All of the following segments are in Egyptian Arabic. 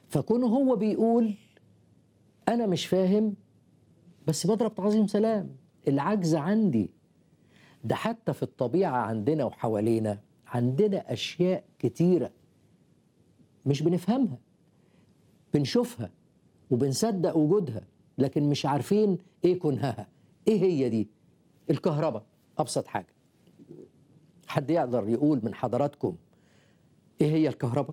فكونه هو بيقول انا مش فاهم بس بضرب تعظيم سلام العجز عندي ده حتى في الطبيعه عندنا وحوالينا عندنا اشياء كتيره مش بنفهمها بنشوفها وبنصدق وجودها لكن مش عارفين ايه كنهها ايه هي دي الكهرباء ابسط حاجه حد يقدر يقول من حضراتكم ايه هي الكهرباء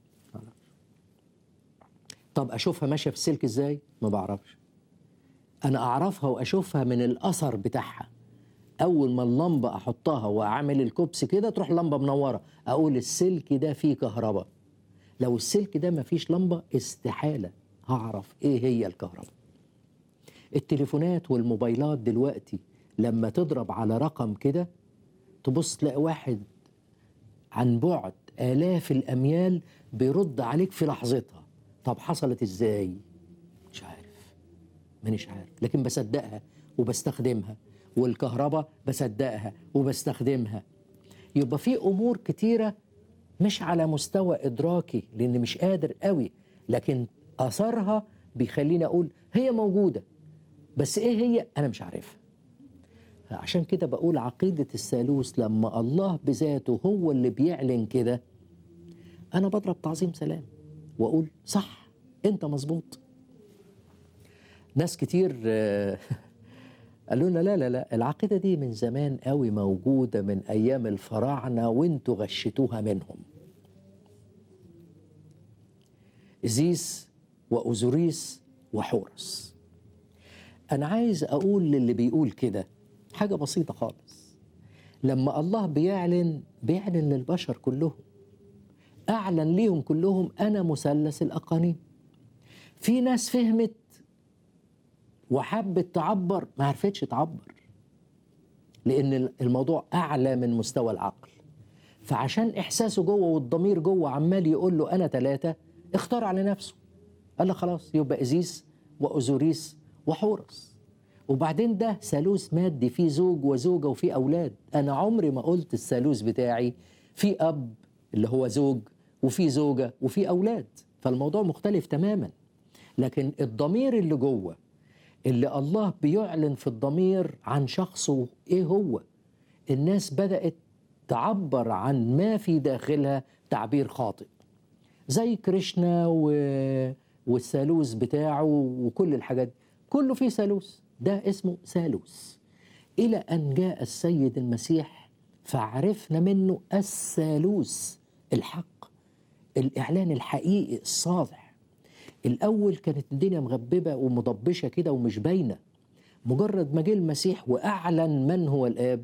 طب اشوفها ماشيه في السلك ازاي ما بعرفش انا اعرفها واشوفها من الاثر بتاعها اول ما اللمبه احطها واعمل الكوبس كده تروح لمبه منوره اقول السلك ده فيه كهرباء لو السلك ده ما فيش لمبه استحاله هعرف ايه هي الكهرباء التليفونات والموبايلات دلوقتي لما تضرب على رقم كده تبص تلاقي واحد عن بعد آلاف الأميال بيرد عليك في لحظتها طب حصلت إزاي؟ مش عارف مانيش عارف لكن بصدقها وبستخدمها والكهرباء بصدقها وبستخدمها يبقى في أمور كتيرة مش على مستوى إدراكي لأن مش قادر قوي لكن أثرها بيخليني أقول هي موجودة بس إيه هي أنا مش عارفها عشان كده بقول عقيدة الثالوث لما الله بذاته هو اللي بيعلن كده أنا بضرب تعظيم سلام وأقول صح أنت مظبوط ناس كتير آه، قالوا لنا لا لا لا العقيدة دي من زمان قوي موجودة من أيام الفراعنة وانتوا غشتوها منهم إزيس وأوزوريس وحورس أنا عايز أقول للي بيقول كده حاجة بسيطة خالص لما الله بيعلن بيعلن للبشر كلهم أعلن ليهم كلهم أنا مثلث الأقانيم في ناس فهمت وحبت تعبر ما عرفتش تعبر لأن الموضوع أعلى من مستوى العقل فعشان إحساسه جوه والضمير جوه عمال يقول له أنا ثلاثة اختار على نفسه قال له خلاص يبقى إزيس وأوزوريس وحورس وبعدين ده ثالوث مادي فيه زوج وزوجة وفيه أولاد أنا عمري ما قلت الثالوث بتاعي في أب اللي هو زوج وفي زوجة وفي أولاد فالموضوع مختلف تماما لكن الضمير اللي جوه اللي الله بيعلن في الضمير عن شخصه ايه هو الناس بدأت تعبر عن ما في داخلها تعبير خاطئ زي كريشنا و... والثالوث بتاعه وكل الحاجات دي. كله فيه ثالوث ده اسمه ثالوث إلى أن جاء السيد المسيح فعرفنا منه الثالوث الحق الإعلان الحقيقي الصالح الأول كانت الدنيا مغببة ومضبشة كده ومش باينة مجرد ما جه المسيح وأعلن من هو الآب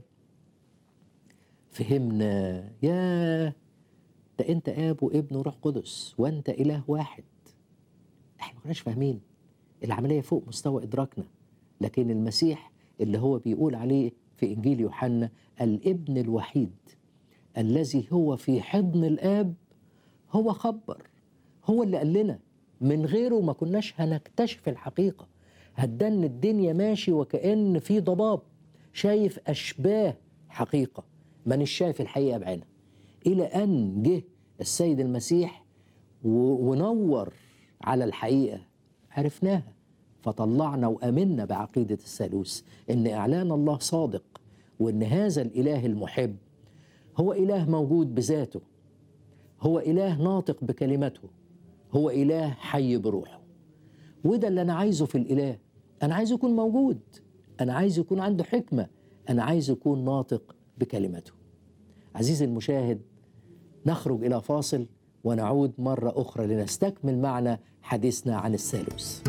فهمنا يا ده أنت آب وابن وروح قدس وأنت إله واحد احنا ما كناش فاهمين العملية فوق مستوى إدراكنا لكن المسيح اللي هو بيقول عليه في إنجيل يوحنا الابن الوحيد الذي هو في حضن الآب هو خبر هو اللي قال لنا من غيره ما كناش هنكتشف الحقيقة هتدن الدنيا ماشي وكأن في ضباب شايف أشباه حقيقة مانيش شايف الحقيقة بعينها إلى أن جه السيد المسيح و- ونور على الحقيقة عرفناها فطلعنا وامنا بعقيده الثالوث ان اعلان الله صادق وان هذا الاله المحب هو اله موجود بذاته هو اله ناطق بكلمته هو اله حي بروحه وده اللي انا عايزه في الاله انا عايزه يكون موجود انا عايز يكون عنده حكمه انا عايز يكون ناطق بكلمته عزيزي المشاهد نخرج الى فاصل ونعود مره اخرى لنستكمل معنا حديثنا عن الثالوث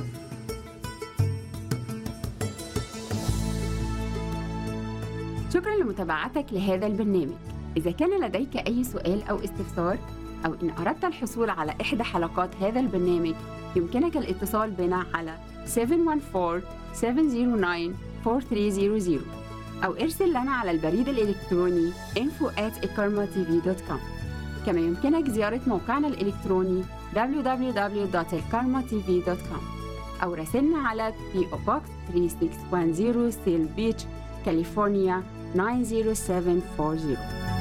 شكرا لمتابعتك لهذا البرنامج إذا كان لديك أي سؤال أو استفسار أو إن أردت الحصول على إحدى حلقات هذا البرنامج يمكنك الاتصال بنا على 714-709-4300 أو ارسل لنا على البريد الإلكتروني info at كما يمكنك زيارة موقعنا الإلكتروني www.elkarmatv.com أو راسلنا على PO Box 3610 Seal Beach, كاليفورنيا 90740